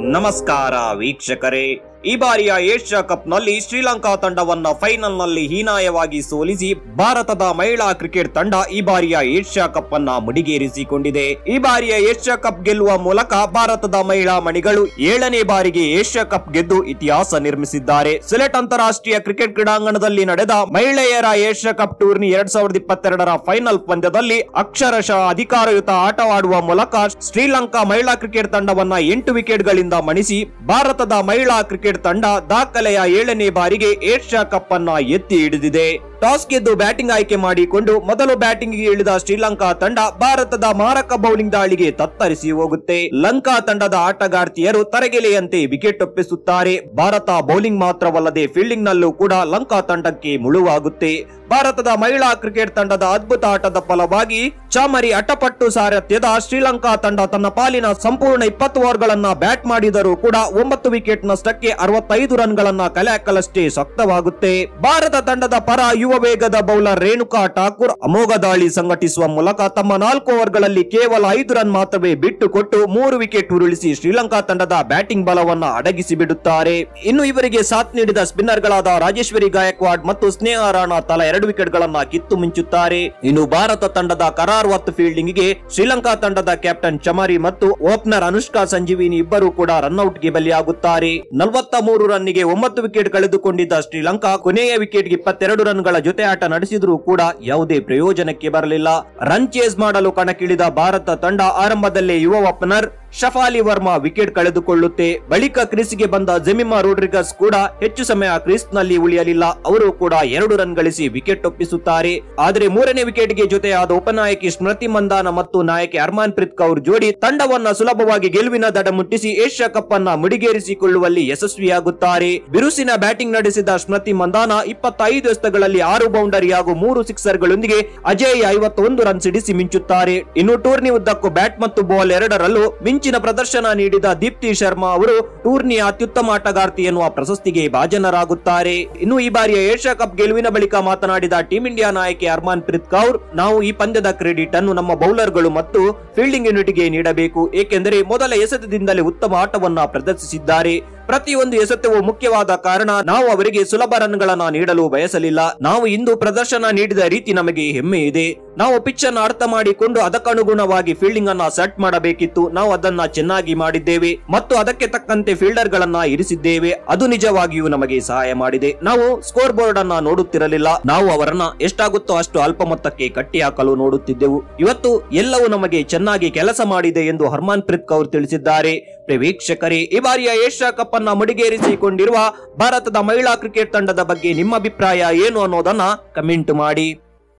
ನಮಸ್ಕಾರ ವೀಕ್ಷಕರೇ ಈ ಬಾರಿಯ ಏಷ್ಯಾ ಕಪ್ನಲ್ಲಿ ಶ್ರೀಲಂಕಾ ತಂಡವನ್ನ ಫೈನಲ್ನಲ್ಲಿ ಹೀನಾಯವಾಗಿ ಸೋಲಿಸಿ ಭಾರತದ ಮಹಿಳಾ ಕ್ರಿಕೆಟ್ ತಂಡ ಈ ಬಾರಿಯ ಏಷ್ಯಾ ಕಪ್ ಅನ್ನ ಮುಡಿಗೇರಿಸಿಕೊಂಡಿದೆ ಈ ಬಾರಿಯ ಏಷ್ಯಾ ಕಪ್ ಗೆಲ್ಲುವ ಮೂಲಕ ಭಾರತದ ಮಹಿಳಾ ಮಣಿಗಳು ಏಳನೇ ಬಾರಿಗೆ ಏಷ್ಯಾ ಕಪ್ ಗೆದ್ದು ಇತಿಹಾಸ ನಿರ್ಮಿಸಿದ್ದಾರೆ ಸಿಲೆಟ್ ಅಂತಾರಾಷ್ಟ್ರೀಯ ಕ್ರಿಕೆಟ್ ಕ್ರೀಡಾಂಗಣದಲ್ಲಿ ನಡೆದ ಮಹಿಳೆಯರ ಏಷ್ಯಾ ಕಪ್ ಟೂರ್ನಿ ಎರಡ್ ಸಾವಿರದ ಇಪ್ಪತ್ತೆರಡರ ಫೈನಲ್ ಪಂದ್ಯದಲ್ಲಿ ಅಕ್ಷರಶಃ ಅಧಿಕಾರಯುತ ಆಟವಾಡುವ ಮೂಲಕ ಶ್ರೀಲಂಕಾ ಮಹಿಳಾ ಕ್ರಿಕೆಟ್ ತಂಡವನ್ನ ಎಂಟು ವಿಕೆಟ್ಗಳಿಂದ ಮಣಿಸಿ ಭಾರತದ ಮಹಿಳಾ ಕ್ರಿಕೆಟ್ ತಂಡ ದಾಖಲೆಯ ಏಳನೇ ಬಾರಿಗೆ ಏಷ್ಯಾ ಕಪ್ ಅನ್ನ ಎತ್ತಿ ಹಿಡಿದಿದೆ ಟಾಸ್ ಗೆದ್ದು ಬ್ಯಾಟಿಂಗ್ ಆಯ್ಕೆ ಮಾಡಿಕೊಂಡು ಮೊದಲು ಬ್ಯಾಟಿಂಗ್ಗೆ ಇಳಿದ ಶ್ರೀಲಂಕಾ ತಂಡ ಭಾರತದ ಮಾರಕ ಬೌಲಿಂಗ್ ದಾಳಿಗೆ ತತ್ತರಿಸಿ ಹೋಗುತ್ತೆ ಲಂಕಾ ತಂಡದ ಆಟಗಾರ್ತಿಯರು ತರಗೆಲೆಯಂತೆ ವಿಕೆಟ್ ಒಪ್ಪಿಸುತ್ತಾರೆ ಭಾರತ ಬೌಲಿಂಗ್ ಮಾತ್ರವಲ್ಲದೆ ಫೀಲ್ಡಿಂಗ್ ನಲ್ಲೂ ಕೂಡ ಲಂಕಾ ತಂಡಕ್ಕೆ ಮುಳುವಾಗುತ್ತೆ ಭಾರತದ ಮಹಿಳಾ ಕ್ರಿಕೆಟ್ ತಂಡದ ಅದ್ಭುತ ಆಟದ ಫಲವಾಗಿ ಚಾಮರಿ ಅಟಪಟ್ಟು ಸಾರಥ್ಯದ ಶ್ರೀಲಂಕಾ ತಂಡ ತನ್ನ ಪಾಲಿನ ಸಂಪೂರ್ಣ ಇಪ್ಪತ್ತು ಓವರ್ಗಳನ್ನ ಬ್ಯಾಟ್ ಮಾಡಿದರೂ ಕೂಡ ಒಂಬತ್ತು ವಿಕೆಟ್ ನಷ್ಟಕ್ಕೆ ಅರವತ್ತೈದು ರನ್ಗಳನ್ನ ಕಲೆ ಹಾಕಲಷ್ಟೇ ಶಕ್ತವಾಗುತ್ತೆ ಭಾರತ ತಂಡದ ಪರ ಯುವ ವೇಗದ ಬೌಲರ್ ರೇಣುಕಾ ಠಾಕೂರ್ ಅಮೋಘ ದಾಳಿ ಸಂಘಟಿಸುವ ಮೂಲಕ ತಮ್ಮ ನಾಲ್ಕು ಓವರ್ಗಳಲ್ಲಿ ಕೇವಲ ಐದು ರನ್ ಮಾತ್ರವೇ ಬಿಟ್ಟು ಕೊಟ್ಟು ಮೂರು ವಿಕೆಟ್ ಉರುಳಿಸಿ ಶ್ರೀಲಂಕಾ ತಂಡದ ಬ್ಯಾಟಿಂಗ್ ಬಲವನ್ನ ಅಡಗಿಸಿ ಬಿಡುತ್ತಾರೆ ಇನ್ನು ಇವರಿಗೆ ಸಾಥ್ ನೀಡಿದ ಸ್ಪಿನ್ನರ್ಗಳಾದ ರಾಜೇಶ್ವರಿ ಗಾಯಕ್ವಾಡ್ ಮತ್ತು ಸ್ನೇಹ ರಾಣಾ ತಲಾ ಎರಡು ವಿಕೆಟ್ ಗಳನ್ನ ಕಿತ್ತು ಮಿಂಚುತ್ತಾರೆ ಇನ್ನು ಭಾರತ ತಂಡದ ಕರಾರ್ವತ್ ಫೀಲ್ಡಿಂಗ್ ಗೆ ಶ್ರೀಲಂಕಾ ತಂಡದ ಕ್ಯಾಪ್ಟನ್ ಚಮರಿ ಮತ್ತು ಓಪನರ್ ಅನುಷ್ಕಾ ಸಂಜೀವಿನಿ ಇಬ್ಬರು ಕೂಡ ರನ್ಔಟ್ ಗೆ ಬಲಿಯಾಗುತ್ತಾರೆ ನಲವತ್ತ ಮೂರು ರನ್ನಿಗೆ ಒಂಬತ್ತು ವಿಕೆಟ್ ಕಳೆದುಕೊಂಡಿದ್ದ ಶ್ರೀಲಂಕಾ ಕೊನೆಯ ವಿಕೆಟ್ ಇಪ್ಪತ್ತೆರಡು ರನ್ಗಳ ಜೊತೆ ಆಟ ನಡೆಸಿದ್ರೂ ಕೂಡ ಯಾವುದೇ ಪ್ರಯೋಜನಕ್ಕೆ ಬರಲಿಲ್ಲ ರನ್ ಚೇಸ್ ಮಾಡಲು ಕಣಕ್ಕಿಳಿದ ಭಾರತ ತಂಡ ಆರಂಭದಲ್ಲೇ ಯುವ ಓಪನರ್ ಶಫಾಲಿ ವರ್ಮಾ ವಿಕೆಟ್ ಕಳೆದುಕೊಳ್ಳುತ್ತೆ ಬಳಿಕ ಕ್ರೀಸ್ಗೆ ಬಂದ ಜೆಮಿಮಾ ರೋಡ್ರಿಗಸ್ ಕೂಡ ಹೆಚ್ಚು ಸಮಯ ಕ್ರೀಸ್ ನಲ್ಲಿ ಉಳಿಯಲಿಲ್ಲ ಅವರು ಕೂಡ ಎರಡು ರನ್ ಗಳಿಸಿ ವಿಕೆಟ್ ಒಪ್ಪಿಸುತ್ತಾರೆ ಆದರೆ ಮೂರನೇ ವಿಕೆಟ್ಗೆ ಜೊತೆಯಾದ ಉಪನಾಯಕಿ ಸ್ಮೃತಿ ಮಂದಾನ ಮತ್ತು ನಾಯಕಿ ಅರ್ಮಾನ್ ಪ್ರೀತ್ ಕೌರ್ ಜೋಡಿ ತಂಡವನ್ನ ಸುಲಭವಾಗಿ ಗೆಲುವಿನ ದಡ ಮುಟ್ಟಿಸಿ ಏಷ್ಯಾ ಕಪ್ ಅನ್ನ ಮುಡಿಗೇರಿಸಿಕೊಳ್ಳುವಲ್ಲಿ ಯಶಸ್ವಿಯಾಗುತ್ತಾರೆ ಬಿರುಸಿನ ಬ್ಯಾಟಿಂಗ್ ನಡೆಸಿದ ಸ್ಮೃತಿ ಮಂದಾನ ಇಪ್ಪತ್ತೈದು ಎಸ್ತಗಳಲ್ಲಿ ಆರು ಬೌಂಡರಿ ಹಾಗೂ ಮೂರು ಸಿಕ್ಸರ್ಗಳೊಂದಿಗೆ ಅಜಯ್ ಐವತ್ತೊಂದು ರನ್ ಸಿಡಿಸಿ ಮಿಂಚುತ್ತಾರೆ ಇನ್ನು ಟೂರ್ನಿ ಉದ್ದಕ್ಕೂ ಬ್ಯಾಟ್ ಮತ್ತು ಬಾಲ್ ಎರಡರಲ್ಲೂ ಮಿಂಚಿನ ಪ್ರದರ್ಶನ ನೀಡಿದ ದೀಪ್ತಿ ಶರ್ಮಾ ಅವರು ಟೂರ್ನಿಯ ಅತ್ಯುತ್ತಮ ಆಟಗಾರ್ತಿ ಎನ್ನುವ ಪ್ರಶಸ್ತಿಗೆ ಭಾಜನರಾಗುತ್ತಾರೆ ಇನ್ನು ಈ ಬಾರಿಯ ಏಷ್ಯಾ ಕಪ್ ಗೆಲುವಿನ ಬಳಿಕ ಮಾತನಾಡಿದ ಟೀಂ ಇಂಡಿಯಾ ನಾಯಕಿ ಹರ್ಮಾನ್ ಪ್ರೀತ್ ಕೌರ್ ನಾವು ಈ ಪಂದ್ಯದ ಕ್ರೆಡಿಟ್ ಅನ್ನು ನಮ್ಮ ಬೌಲರ್ಗಳು ಮತ್ತು ಫೀಲ್ಡಿಂಗ್ ಯೂನಿಟ್ಗೆ ನೀಡಬೇಕು ಏಕೆಂದರೆ ಮೊದಲ ಎಸೆತದಿಂದಲೇ ಉತ್ತಮ ಆಟವನ್ನ ಪ್ರದರ್ಶಿಸಿದ್ದಾರೆ ಪ್ರತಿಯೊಂದು ಎಸೆತವು ಮುಖ್ಯವಾದ ಕಾರಣ ನಾವು ಅವರಿಗೆ ಸುಲಭ ರನ್ಗಳನ್ನ ನೀಡಲು ಬಯಸಲಿಲ್ಲ ನಾವು ಇಂದು ಪ್ರದರ್ಶನ ನೀಡಿದ ರೀತಿ ನಮಗೆ ಹೆಮ್ಮೆ ಇದೆ ನಾವು ಪಿಚ್ ಅನ್ನು ಅರ್ಥ ಮಾಡಿಕೊಂಡು ಅದಕ್ಕನುಗುಣವಾಗಿ ಫೀಲ್ಡಿಂಗ್ ಅನ್ನ ಸೆಟ್ ಮಾಡಬೇಕಿತ್ತು ನಾವು ಅದನ್ನ ಚೆನ್ನಾಗಿ ಮಾಡಿದ್ದೇವೆ ಮತ್ತು ಅದಕ್ಕೆ ತಕ್ಕಂತೆ ಫೀಲ್ಡರ್ ಗಳನ್ನ ಇರಿಸಿದ್ದೇವೆ ಅದು ನಿಜವಾಗಿಯೂ ನಮಗೆ ಸಹಾಯ ಮಾಡಿದೆ ನಾವು ಸ್ಕೋರ್ ಬೋರ್ಡ್ ಅನ್ನ ನೋಡುತ್ತಿರಲಿಲ್ಲ ನಾವು ಅವರನ್ನ ಎಷ್ಟಾಗುತ್ತೋ ಅಷ್ಟು ಅಲ್ಪ ಮೊತ್ತಕ್ಕೆ ಕಟ್ಟಿ ಹಾಕಲು ನೋಡುತ್ತಿದ್ದೆವು ಇವತ್ತು ಎಲ್ಲವೂ ನಮಗೆ ಚೆನ್ನಾಗಿ ಕೆಲಸ ಮಾಡಿದೆ ಎಂದು ಹರ್ಮಾನ್ ಪ್ರೀತ್ ಕೌರ್ ತಿಳಿಸಿದ್ದಾರೆ ಪ್ರಿಯ ವೀಕ್ಷಕರೇ ಈ ಬಾರಿಯ ಏಷ್ಯಾ ಕಪ್ ಅನ್ನ ಮುಡಿಗೇರಿಸಿಕೊಂಡಿರುವ ಭಾರತದ ಮಹಿಳಾ ಕ್ರಿಕೆಟ್ ತಂಡದ ಬಗ್ಗೆ ನಿಮ್ಮ ಅಭಿಪ್ರಾಯ ಏನು ಅನ್ನೋದನ್ನ ಕಮೆಂಟ್ ಮಾಡಿ